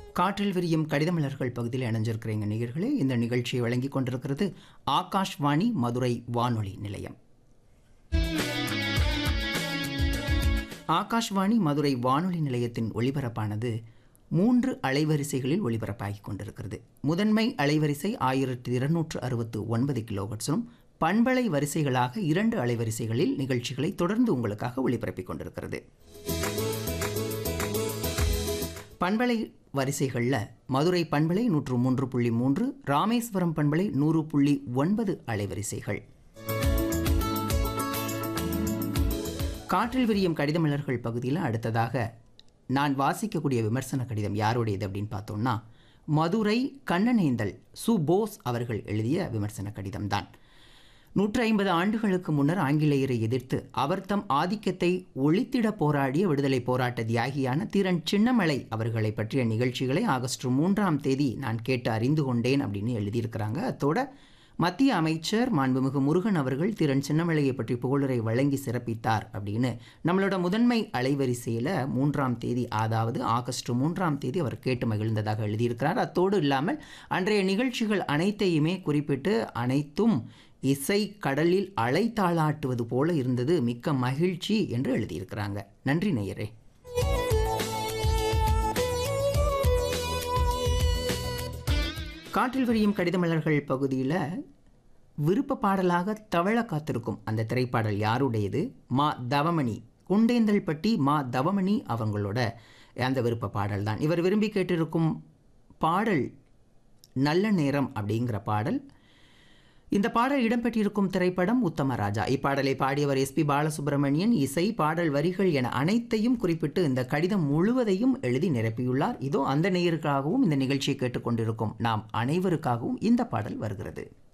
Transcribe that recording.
காற்றில் விரியும் கடிதமலர்கள் பகுதியில் இணைஞ்சிருக்கிறீங்க நேயர்களே இந்த நிகழ்ச்சியை வழங்கி கொண்டிருக்கிறது ஆகாஷ்வாணி மதுரை வானொலி நிலையம் ஆகாஷ்வாணி மதுரை வானொலி நிலையத்தின் ஒளிபரப்பானது மூன்று அலைவரிசைகளில் ஒளிபரப்பாகிக் கொண்டிருக்கிறது முதன்மை அலைவரிசை ஆயிரத்தி இருநூற்று அறுபத்து ஒன்பது கிலோஹெட்ஸும் பண்பலை வரிசைகளாக இரண்டு அலைவரிசைகளில் நிகழ்ச்சிகளை தொடர்ந்து உங்களுக்காக ஒளிபரப்பிக் கொண்டிருக்கிறது பண்பலை வரிசைகளில் மதுரை பண்பலை நூற்று மூன்று புள்ளி மூன்று ராமேஸ்வரம் பண்பலை நூறு புள்ளி ஒன்பது அலைவரிசைகள் காற்றில் விரியும் கடிதமலர்கள் பகுதியில் அடுத்ததாக நான் வாசிக்கக்கூடிய விமர்சன கடிதம் யாருடையது அப்படின்னு பார்த்தோம்னா மதுரை கண்ணனேந்தல் சு போஸ் அவர்கள் எழுதிய விமர்சன கடிதம்தான் நூற்றி ஐம்பது ஆண்டுகளுக்கு முன்னர் ஆங்கிலேயரை எதிர்த்து அவர் தம் ஆதிக்கத்தை ஒழித்திட போராடிய விடுதலை போராட்ட தியாகியான தீரன் சின்னமலை அவர்களை பற்றிய நிகழ்ச்சிகளை ஆகஸ்ட் மூன்றாம் தேதி நான் கேட்டு அறிந்து கொண்டேன் அப்படின்னு எழுதியிருக்கிறாங்க அத்தோட மத்திய அமைச்சர் மாண்புமிகு முருகன் அவர்கள் திறன் சின்னமலையை பற்றி புகழுரை வழங்கி சிறப்பித்தார் அப்படின்னு நம்மளோட முதன்மை அலைவரிசையில் மூன்றாம் தேதி அதாவது ஆகஸ்ட் மூன்றாம் தேதி அவர் கேட்டு மகிழ்ந்ததாக எழுதியிருக்கிறார் அத்தோடு இல்லாமல் அன்றைய நிகழ்ச்சிகள் அனைத்தையுமே குறிப்பிட்டு அனைத்தும் இசை கடலில் அலை தாளாட்டுவது போல இருந்தது மிக்க மகிழ்ச்சி என்று எழுதியிருக்கிறாங்க நன்றி நேயரே காற்றில் விரியும் கடிதமலர்கள் பகுதியில் விருப்ப பாடலாக தவழ காத்திருக்கும் அந்த திரைப்பாடல் யாருடையது மா தவமணி குண்டேந்தல்பட்டி மா தவமணி அவங்களோட அந்த விருப்ப பாடல் தான் இவர் விரும்பி கேட்டிருக்கும் பாடல் நல்ல நேரம் அப்படிங்கிற பாடல் இந்த பாடல் இடம்பெற்றிருக்கும் திரைப்படம் உத்தமராஜா இப்பாடலை பாடியவர் எஸ்பி பாலசுப்ரமணியன் இசை பாடல் வரிகள் என அனைத்தையும் குறிப்பிட்டு இந்த கடிதம் முழுவதையும் எழுதி நிரப்பியுள்ளார் இதோ அந்த நேயருக்காகவும் இந்த நிகழ்ச்சியை கேட்டுக்கொண்டிருக்கும் நாம் அனைவருக்காகவும் இந்த பாடல் வருகிறது